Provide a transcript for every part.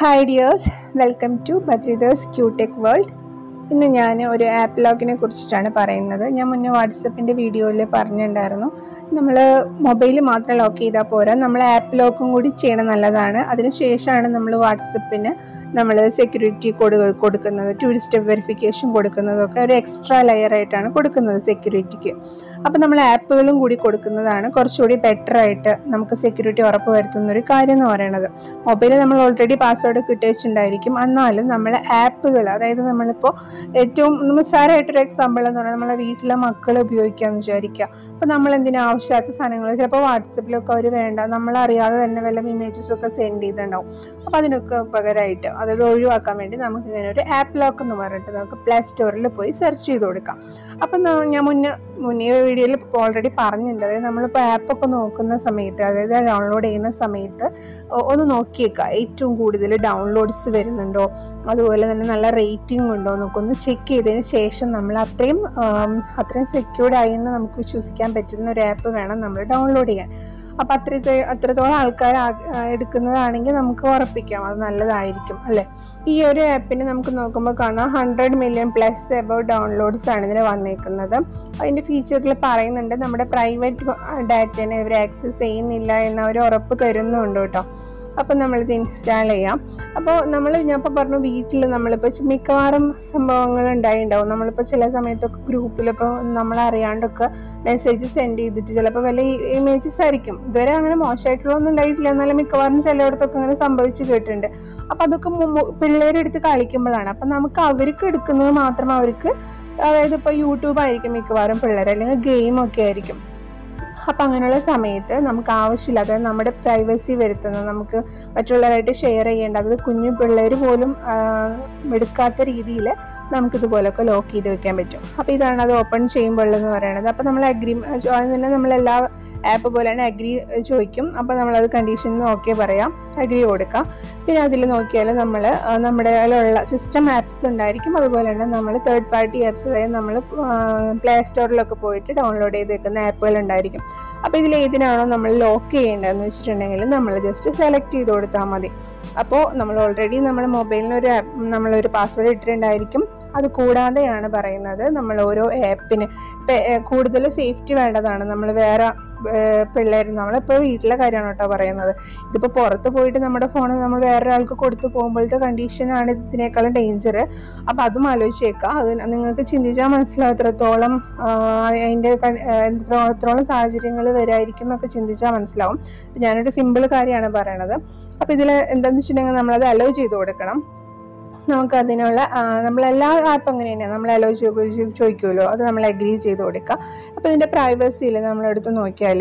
hi dears welcome to ബദ്രിദേഴ്സ് ക്യൂടെക് world ഇന്ന് ഞാൻ ഒരു ആപ്പ് ലോക്കിനെ കുറിച്ചിട്ടാണ് പറയുന്നത് ഞാൻ മുന്നേ വാട്സപ്പിൻ്റെ വീഡിയോയിൽ പറഞ്ഞിട്ടുണ്ടായിരുന്നു നമ്മൾ മൊബൈൽ മാത്രം ലോക്ക് ചെയ്താൽ പോരാ നമ്മൾ ആപ്പ് ലോക്കും കൂടി ചെയ്യണം നല്ലതാണ് അതിനുശേഷമാണ് നമ്മൾ വാട്സപ്പിന് നമ്മൾ സെക്യൂരിറ്റി കോഡ് കൊടുക്കുന്നത് ടു സ്റ്റെപ്പ് വെരിഫിക്കേഷൻ കൊടുക്കുന്നതൊക്കെ ഒരു എക്സ്ട്രാ ലെയർ ആയിട്ടാണ് കൊടുക്കുന്നത് സെക്യൂരിറ്റിക്ക് അപ്പോൾ നമ്മൾ ആപ്പുകളും കൂടി കൊടുക്കുന്നതാണ് കുറച്ചുകൂടി ബെറ്റർ ആയിട്ട് നമുക്ക് സെക്യൂരിറ്റി ഉറപ്പ് വരുത്തുന്ന ഒരു കാര്യം എന്ന് പറയുന്നത് മൊബൈലിൽ നമ്മൾ ഓൾറെഡി പാസ്വേഡ് കിട്ടിയിട്ടുണ്ടായിരിക്കും എന്നാലും നമ്മൾ ആപ്പുകൾ അതായത് നമ്മളിപ്പോൾ ഏറ്റവും നിസ്സാരമായിട്ടൊരു എക്സാമ്പിൾ എന്ന് പറഞ്ഞാൽ നമ്മളെ വീട്ടിലെ മക്കൾ ഉപയോഗിക്കാമെന്ന് വിചാരിക്കുക അപ്പോൾ നമ്മൾ എന്തിനാ ആവശ്യമില്ലാത്ത സാധനങ്ങൾ ചിലപ്പോൾ വാട്സപ്പിലൊക്കെ അവർ വേണ്ട നമ്മളറിയാതെ തന്നെ വല്ല ഇമേജസ് ഒക്കെ സെൻഡ് ചെയ്തിട്ടുണ്ടാവും അപ്പോൾ അതിനൊക്കെ ഉപകാരമായിട്ട് അതായത് ഒഴിവാക്കാൻ വേണ്ടി നമുക്ക് ഇങ്ങനെ ഒരു ആപ്പ് ലോക്ക് എന്ന് പറഞ്ഞിട്ട് നമുക്ക് പ്ലേ സ്റ്റോറിൽ പോയി സെർച്ച് ചെയ്ത് കൊടുക്കാം അപ്പം ഞാൻ മുന്നേ മുന്നേ വീഡിയോയിൽ ഓൾറെഡി പറഞ്ഞിട്ടുണ്ട് അതായത് നമ്മളിപ്പോൾ ആപ്പൊക്കെ നോക്കുന്ന സമയത്ത് അതായത് ഡൗൺലോഡ് ചെയ്യുന്ന സമയത്ത് ഒന്ന് നോക്കിയേക്കുക ഏറ്റവും കൂടുതൽ ഡൗൺലോഡ്സ് വരുന്നുണ്ടോ അതുപോലെ തന്നെ നല്ല റേറ്റിംഗ് ഉണ്ടോ എന്നൊക്കെ ഒന്ന് ചെക്ക് ചെയ്തതിന് ശേഷം നമ്മൾ അത്രയും അത്രയും സെക്യൂർഡ് ആയി എന്ന് നമുക്ക് വിശ്വസിക്കാൻ പറ്റുന്ന ഒരു ആപ്പ് വേണം നമ്മൾ ഡൗൺലോഡ് ചെയ്യാൻ അപ്പം അത്രത്തെ അത്രത്തോളം ആൾക്കാർ എടുക്കുന്നതാണെങ്കിൽ നമുക്ക് ഉറപ്പിക്കാം അത് നല്ലതായിരിക്കും അല്ലേ ഈ ഒരു ആപ്പിന് നമുക്ക് നോക്കുമ്പോൾ കാണാം hundred million plus above downloads ആണ് ഇതിൽ വന്നേക്കുന്നത് അതിൻ്റെ ഫീച്ചറിൽ പറയുന്നുണ്ട് നമ്മുടെ പ്രൈവറ്റ് ഡാറ്റനെ ഇവർ ആക്സസ് ചെയ്യുന്നില്ല എന്ന് അവർ ഉറപ്പ് തരുന്നുണ്ട് കേട്ടോ അപ്പോൾ നമ്മളിത് ഇൻസ്റ്റാൾ ചെയ്യാം അപ്പോൾ നമ്മൾ ഞാൻ ഇപ്പോൾ പറഞ്ഞു വീട്ടിൽ നമ്മളിപ്പോൾ മിക്കവാറും സംഭവങ്ങൾ ഉണ്ടായിണ്ടാവും നമ്മളിപ്പോൾ ചില സമയത്തൊക്കെ ഗ്രൂപ്പിലിപ്പോൾ നമ്മളറിയാണ്ടൊക്കെ മെസ്സേജ് സെൻഡ് ചെയ്തിട്ട് ചിലപ്പോൾ വല്ല ഇമേജസ് ആയിരിക്കും ഇതുവരെ അങ്ങനെ മോശമായിട്ടുള്ളതൊന്നും ഉണ്ടായിട്ടില്ല എന്നാലും മിക്കവാറും ചിലയിടത്തൊക്കെ അങ്ങനെ സംഭവിച്ച് കേട്ടിട്ടുണ്ട് അപ്പോൾ അതൊക്കെ പിള്ളേരെടുത്ത് കളിക്കുമ്പോഴാണ് അപ്പം നമുക്ക് അവർക്ക് എടുക്കുന്നത് മാത്രം അവർക്ക് അതായത് ഇപ്പോൾ യൂട്യൂബ് ആയിരിക്കും മിക്കവാറും പിള്ളേർ അല്ലെങ്കിൽ ഗെയിമൊക്കെ ആയിരിക്കും അപ്പം അങ്ങനെയുള്ള സമയത്ത് നമുക്ക് ആവശ്യമില്ല അതായത് നമ്മുടെ പ്രൈവസി വരുത്തുന്നത് നമുക്ക് മറ്റുള്ളവരായിട്ട് ഷെയർ ചെയ്യേണ്ട അത് കുഞ്ഞു പിള്ളേർ പോലും എടുക്കാത്ത രീതിയിൽ നമുക്കിതുപോലൊക്കെ ലോക്ക് ചെയ്ത് വെക്കാൻ പറ്റും അപ്പോൾ ഇതാണ് അത് ഓപ്പൺ ചെയ്യുമ്പോഴെന്ന് പറയുന്നത് അപ്പോൾ നമ്മൾ അഗ്രി തന്നെ നമ്മളെല്ലാ ആപ്പ് പോലെ തന്നെ അഗ്രി ചോദിക്കും അപ്പോൾ നമ്മളത് കണ്ടീഷൻ ഓക്കെ പറയാം അഗ്രി കൊടുക്കാം പിന്നെ അതിൽ നോക്കിയാൽ നമ്മൾ നമ്മുടെ അതിലുള്ള സിസ്റ്റം ആപ്സ് ഉണ്ടായിരിക്കും അതുപോലെ തന്നെ നമ്മൾ തേർഡ് പാർട്ടി ആപ്സ് അതായത് നമ്മൾ പ്ലേ സ്റ്റോറിലൊക്കെ പോയിട്ട് ഡൗൺലോഡ് ചെയ്ത് വെക്കുന്ന ആപ്പുകൾ ഉണ്ടായിരിക്കും അപ്പോൾ ഇതിൽ ഏതിനാണോ നമ്മൾ ലോക്ക് ചെയ്യേണ്ടതെന്ന് വെച്ചിട്ടുണ്ടെങ്കിൽ നമ്മൾ ജസ്റ്റ് സെലക്ട് ചെയ്ത് കൊടുത്താൽ മതി അപ്പോൾ നമ്മൾ ഓൾറെഡി നമ്മൾ മൊബൈലിന് ഒരു നമ്മളൊരു പാസ്വേഡ് ഇട്ടിട്ടുണ്ടായിരിക്കും അത് കൂടാതെയാണ് പറയുന്നത് നമ്മൾ ഓരോ ആപ്പിന് കൂടുതൽ സേഫ്റ്റി വേണ്ടതാണ് നമ്മൾ വേറെ പിള്ളേർ നമ്മളിപ്പോൾ വീട്ടിലെ കാര്യമാണ് കേട്ടോ പറയുന്നത് ഇതിപ്പോൾ പുറത്ത് പോയിട്ട് നമ്മുടെ ഫോൺ നമ്മൾ വേറൊരാൾക്ക് കൊടുത്തു പോകുമ്പോഴത്തെ കണ്ടീഷനാണ് ഇതിനേക്കാളും ഡേഞ്ചർ അപ്പോൾ അതും ആലോചിച്ചേക്കാം അത് നിങ്ങൾക്ക് ചിന്തിച്ചാൽ മനസ്സിലാവും എത്രത്തോളം അതിൻ്റെ എത്രത്തോളം സാഹചര്യങ്ങൾ വരായിരിക്കും എന്നൊക്കെ ചിന്തിച്ചാൽ മനസ്സിലാവും ഞാനൊരു സിമ്പിൾ കാര്യമാണ് പറയണത് അപ്പോൾ ഇതിൽ എന്താണെന്ന് വെച്ചിട്ടുണ്ടെങ്കിൽ നമ്മളത് അലോ ചെയ്ത് കൊടുക്കണം നമുക്ക് അതിനുള്ള നമ്മളെല്ലാ ആപ്പ് അങ്ങനെ തന്നെയാണ് നമ്മൾ അലോ ചോദിക്കുമല്ലോ അത് നമ്മൾ അഗ്രി ചെയ്ത് കൊടുക്കുക അപ്പോൾ ഇതിൻ്റെ പ്രൈവസിയിൽ നമ്മളെടുത്ത് നോക്കിയാൽ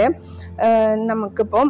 നമുക്കിപ്പം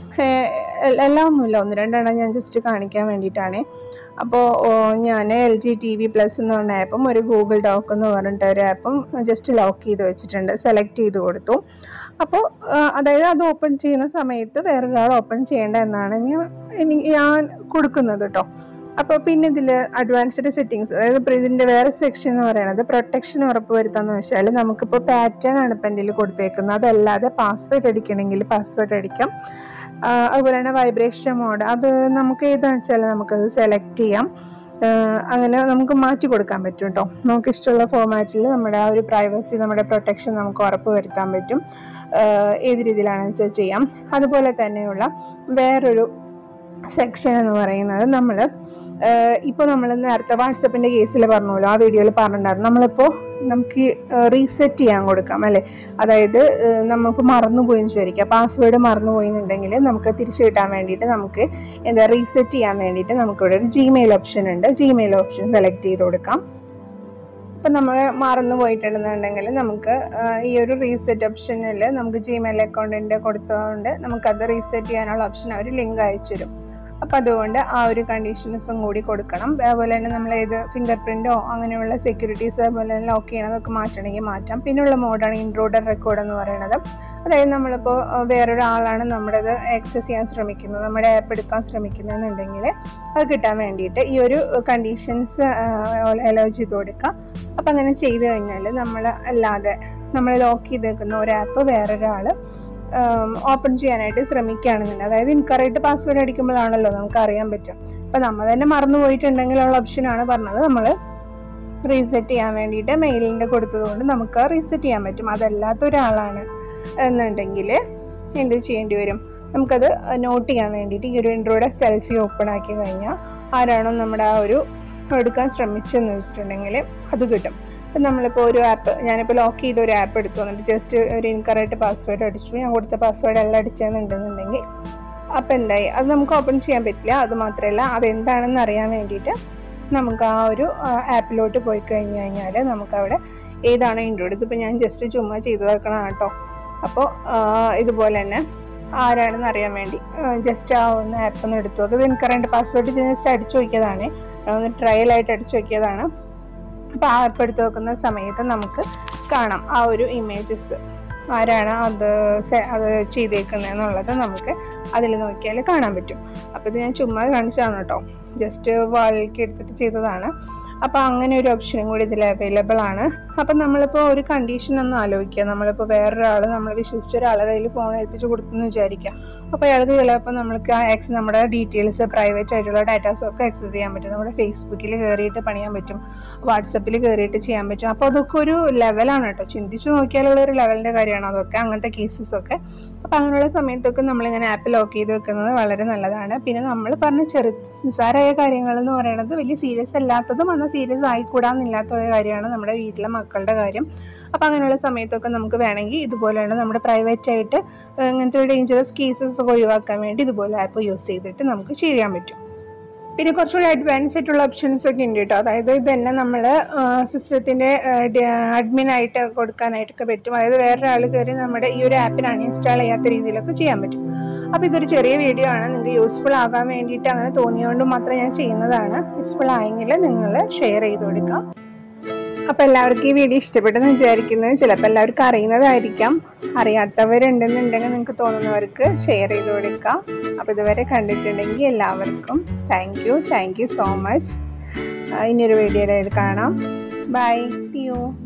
എല്ലാം ഒന്നുമില്ല ഒന്ന് രണ്ടെണ്ണം ഞാൻ ജസ്റ്റ് കാണിക്കാൻ വേണ്ടിയിട്ടാണ് അപ്പോൾ ഞാൻ L G T V plus എന്ന് പറഞ്ഞ ആപ്പും ഒരു ഗൂഗിൾ ഡോക്ക് എന്ന് പറഞ്ഞിട്ട് ഒരു ആപ്പും ജസ്റ്റ് ലോക്ക് ചെയ്ത് വെച്ചിട്ടുണ്ട് സെലക്ട് ചെയ്ത് കൊടുത്തു അപ്പോൾ അതായത് അത് ഓപ്പൺ ചെയ്യുന്ന സമയത്ത് വേറൊരാൾ ഓപ്പൺ ചെയ്യേണ്ട എന്നാണ് ഞാൻ ഞാൻ കൊടുക്കുന്നത് കേട്ടോ അപ്പോൾ പിന്നെ ഇതിൽ അഡ്വാൻസ്ഡ് സെറ്റിങ്സ് അതായത് ഇതിൻ്റെ വേറെ സെക്ഷൻ എന്ന് പറയുന്നത് പ്രൊട്ടക്ഷൻ ഉറപ്പ് വരുത്താന്ന് വെച്ചാൽ നമുക്കിപ്പോൾ പാറ്റേൺ ആണ് ഇപ്പം എൻ്റെ കൊടുത്തേക്കുന്നത് അതല്ലാതെ പാസ്വേഡ് അടിക്കണമെങ്കിൽ പാസ്വേഡ് അടിക്കാം അതുപോലെ തന്നെ വൈബ്രേഷൻ മോഡ് അത് നമുക്ക് ഏതാണെന്ന് വെച്ചാൽ നമുക്കത് സെലക്ട് ചെയ്യാം അങ്ങനെ നമുക്ക് മാറ്റി കൊടുക്കാൻ പറ്റും കേട്ടോ നമുക്ക് ഇഷ്ടമുള്ള ഫോമാറ്റിൽ നമ്മുടെ ആ ഒരു പ്രൈവസി നമ്മുടെ പ്രൊട്ടക്ഷൻ നമുക്ക് ഉറപ്പ് വരുത്താൻ പറ്റും ഏത് രീതിയിലാണെന്ന് വെച്ചാൽ ചെയ്യാം അതുപോലെ തന്നെയുള്ള വേറൊരു സെക്ഷൻ എന്ന് പറയുന്നത് നമ്മൾ ഇപ്പോൾ നമ്മൾ നേരത്തെ വാട്സപ്പിൻ്റെ കേസിൽ പറഞ്ഞല്ലോ ആ വീഡിയോയിൽ പറഞ്ഞിട്ടുണ്ടായിരുന്നു നമ്മളിപ്പോൾ നമുക്ക് റീസെറ്റ് ചെയ്യാൻ കൊടുക്കാം അല്ലേ അതായത് നമുക്ക് മറന്നുപോയി എന്ന് വിചാരിക്കുക പാസ്വേഡ് മറന്നുപോയി എന്നുണ്ടെങ്കിൽ നമുക്ക് തിരിച്ചു കിട്ടാൻ വേണ്ടിയിട്ട് നമുക്ക് എന്താ റീസെറ്റ് ചെയ്യാൻ വേണ്ടിയിട്ട് നമുക്കിവിടെ ഒരു ജിമെയിൽ ഓപ്ഷൻ ഉണ്ട് ജിമെയിൽ ഓപ്ഷൻ സെലക്ട് ചെയ്ത് കൊടുക്കാം ഇപ്പം നമ്മൾ മറന്നു പോയിട്ടുണ്ടെന്നുണ്ടെങ്കിൽ നമുക്ക് ഈ ഒരു റീസെറ്റ് ഓപ്ഷനിൽ നമുക്ക് ജിമെയിൽ അക്കൗണ്ടിൻ്റെ കൊടുത്തതുകൊണ്ട് നമുക്കത് റീസെറ്റ് ചെയ്യാനുള്ള ഓപ്ഷൻ അവർ ലിങ്ക് അയച്ചു തരും അപ്പോൾ അതുകൊണ്ട് ആ ഒരു കണ്ടീഷൻസും കൂടി കൊടുക്കണം അതുപോലെ തന്നെ നമ്മൾ ഏത് ഫിംഗർ പ്രിൻറ്റോ അങ്ങനെയുള്ള സെക്യൂരിറ്റീസ് അതുപോലെ തന്നെ ലോക്ക് ചെയ്യണതൊക്കെ മാറ്റണമെങ്കിൽ മാറ്റാം പിന്നെയുള്ള മോഡാണ് ഇൻട്രോഡർ റെക്കോർഡ് എന്ന് പറയുന്നത് അതായത് നമ്മളിപ്പോൾ വേറൊരാളാണ് നമ്മുടേത് ആക്സസ് ചെയ്യാൻ ശ്രമിക്കുന്നത് നമ്മുടെ ആപ്പ് എടുക്കാൻ ശ്രമിക്കുന്നതെന്നുണ്ടെങ്കിൽ അത് കിട്ടാൻ വേണ്ടിയിട്ട് ഈ ഒരു കണ്ടീഷൻസ് അലോ ചെയ്ത് കൊടുക്കുക അപ്പം അങ്ങനെ ചെയ്ത് കഴിഞ്ഞാൽ നമ്മൾ അല്ലാതെ നമ്മൾ ലോക്ക് ചെയ്തേക്കുന്ന ഒരു ആപ്പ് വേറൊരാൾ ഓപ്പൺ ചെയ്യാനായിട്ട് ശ്രമിക്കുകയാണെന്നുണ്ട് അതായത് ഇൻകറക്റ്റ് പാസ്വേഡ് അടിക്കുമ്പോഴാണല്ലോ നമുക്ക് അറിയാൻ പറ്റും അപ്പം നമ്മൾ തന്നെ മറന്നു പോയിട്ടുണ്ടെങ്കിലുള്ള ഓപ്ഷനാണ് പറഞ്ഞത് നമ്മൾ റീസെറ്റ് ചെയ്യാൻ വേണ്ടിയിട്ട് മെയിലിൻ്റെ കൊടുത്തതുകൊണ്ട് നമുക്ക് റീസെറ്റ് ചെയ്യാൻ പറ്റും അതല്ലാത്ത ഒരാളാണ് എന്നുണ്ടെങ്കിൽ എന്ത് ചെയ്യേണ്ടി വരും നമുക്കത് നോട്ട് ചെയ്യാൻ വേണ്ടിയിട്ട് ഈ ഒരു ഇൻട്രോയുടെ സെൽഫി ഓപ്പൺ ആക്കി കഴിഞ്ഞാൽ ആരാണോ നമ്മുടെ ആ ഒരു എടുക്കാൻ ശ്രമിച്ചെന്ന് വെച്ചിട്ടുണ്ടെങ്കിൽ അത് കിട്ടും അപ്പം നമ്മളിപ്പോൾ ഒരു ആപ്പ് ഞാനിപ്പോൾ ലോക്ക് ചെയ്ത ഒരു ആപ്പ് എടുത്തു എന്നിട്ട് ജസ്റ്റ് ഒരു ഇൻകറക്റ്റ് പാസ്വേഡ് അടിച്ചു ഞാൻ കൊടുത്ത പാസ്വേഡ് എല്ലാം അടിച്ചതെന്നുണ്ടെന്നുണ്ടെങ്കിൽ അപ്പം എന്തായി അത് നമുക്ക് ഓപ്പൺ ചെയ്യാൻ പറ്റില്ല അത് മാത്രമല്ല അതെന്താണെന്ന് അറിയാൻ വേണ്ടിയിട്ട് നമുക്ക് ആ ഒരു ആപ്പിലോട്ട് പോയി കഴിഞ്ഞ് കഴിഞ്ഞാൽ നമുക്കവിടെ ഏതാണ് ഇൻട്രോഡ് ഇതിപ്പോൾ ഞാൻ ജസ്റ്റ് ചുമ്മാ ചെയ്ത് വെക്കണം കേട്ടോ അപ്പോൾ ഇതുപോലെ തന്നെ ആരാണെന്ന് അറിയാൻ വേണ്ടി ജസ്റ്റ് ആ ഒന്ന് ആപ്പ് ഒന്ന് എടുത്തു അത് ഇൻകറണ്ട് പാസ്വേഡ് ജസ്റ്റ് അടിച്ചു നോക്കിയതാണ് ഒന്ന് ട്രയലായിട്ട് അടിച്ചു നോക്കിയതാണ് അപ്പോൾ ആ ആപ്പ് എടുത്ത് നോക്കുന്ന സമയത്ത് നമുക്ക് കാണാം ആ ഒരു ഇമേജസ് ആരാണ് അത് അത് ചെയ്തേക്കുന്നത് എന്നുള്ളത് നമുക്ക് അതിൽ നോക്കിയാൽ കാണാൻ പറ്റും അപ്പോൾ ഇത് ഞാൻ ചുമ്മാ കാണിച്ചതാണ് കേട്ടോ ജസ്റ്റ് വാളിലേക്ക് എടുത്തിട്ട് ചെയ്തതാണ് അപ്പോൾ അങ്ങനെ ഒരു ഓപ്ഷനും കൂടി ഇതിൽ അവൈലബിൾ ആണ് അപ്പം നമ്മളിപ്പോൾ ഒരു കണ്ടീഷൻ ഒന്ന് ആലോചിക്കുക നമ്മളിപ്പോൾ വേറൊരാൾ നമ്മൾ വിശ്വസിച്ച ഒരാളെ കയ്യിൽ ഫോൺ ഏൽപ്പിച്ച് കൊടുത്തെന്ന് വിചാരിക്കുക അപ്പോൾ അയാൾക്ക് ചിലപ്പോൾ നമുക്ക് ആ ആക്സ് നമ്മുടെ ഡീറ്റെയിൽസ് പ്രൈവറ്റ് ആയിട്ടുള്ള ഡാറ്റാസും ഒക്കെ ആക്സസ് ചെയ്യാൻ പറ്റും നമ്മുടെ ഫേസ്ബുക്കിൽ കയറിയിട്ട് പണിയാൻ പറ്റും വാട്സപ്പിൽ കയറിയിട്ട് ചെയ്യാൻ പറ്റും അപ്പോൾ അതൊക്കെ ഒരു ലെവലാണ് കേട്ടോ ചിന്തിച്ച് നോക്കിയാലുള്ള ഒരു ലെവലിൻ്റെ കാര്യമാണ് അതൊക്കെ അങ്ങനത്തെ കേസസ് ഒക്കെ അപ്പോൾ അങ്ങനെയുള്ള സമയത്തൊക്കെ നമ്മളിങ്ങനെ ആപ്പ് ലോക്ക് ചെയ്ത് വെക്കുന്നത് വളരെ നല്ലതാണ് പിന്നെ നമ്മൾ പറഞ്ഞ ചെറു നിസ്സാരമായ കാര്യങ്ങൾ എന്ന് പറയുന്നത് വലിയ സീരിയസ് അല്ലാത്തതും എന്നാൽ സീരിയസ് ആയിക്കൂടാന്നില്ലാത്ത ഒരു കാര്യമാണ് നമ്മുടെ വീട്ടിലെ മക്കളുടെ കാര്യം അപ്പോൾ അങ്ങനെയുള്ള സമയത്തൊക്കെ നമുക്ക് വേണമെങ്കിൽ ഇതുപോലെയുള്ള നമ്മുടെ പ്രൈവറ്റ് ആയിട്ട് ഇങ്ങനത്തെ ഡേഞ്ചറസ് കേസസ് ഒക്കെ ഒഴിവാക്കാൻ വേണ്ടി ഇതുപോലെ ആപ്പ് യൂസ് ചെയ്തിട്ട് നമുക്ക് ചെയ്യാൻ പറ്റും പിന്നെ കുറച്ചുകൂടി അഡ്വാൻസ് ആയിട്ടുള്ള ഓപ്ഷൻസ് ഒക്കെ ഉണ്ട് കേട്ടോ അതായത് ഇത് തന്നെ നമ്മൾ സിസ്റ്റത്തിൻ്റെ അഡ്മിൻ ആയിട്ട് കൊടുക്കാനായിട്ടൊക്കെ പറ്റും അതായത് വേറൊരാൾ കയറി നമ്മുടെ ഈ ഒരു ആപ്പിന് അൺഇൻസ്റ്റാൾ ചെയ്യാത്ത രീതിയിലൊക്കെ ചെയ്യാൻ പറ്റും അപ്പോൾ ഇതൊരു ചെറിയ വീഡിയോ ആണ് നിങ്ങൾക്ക് യൂസ്ഫുൾ ആകാൻ വേണ്ടിയിട്ട് അങ്ങനെ തോന്നിയതുകൊണ്ട് മാത്രം ഞാൻ ചെയ്യുന്നതാണ് യൂസ്ഫുൾ ആയെങ്കിൽ നിങ്ങൾ ഷെയർ ചെയ്ത് കൊടുക്കാം അപ്പോൾ എല്ലാവർക്കും ഈ വീഡിയോ ഇഷ്ടപ്പെട്ടെന്ന് വിചാരിക്കുന്നത് ചിലപ്പോൾ എല്ലാവർക്കും അറിയുന്നതായിരിക്കാം അറിയാത്തവരുണ്ടെന്നുണ്ടെങ്കിൽ നിങ്ങൾക്ക് തോന്നുന്നവർക്ക് ഷെയർ ചെയ്ത് കൊടുക്കാം അപ്പോൾ ഇതുവരെ കണ്ടിട്ടുണ്ടെങ്കിൽ എല്ലാവർക്കും thank you thank you so much ഇനിയൊരു വീഡിയോയിൽ കാണാം ബൈ സി യു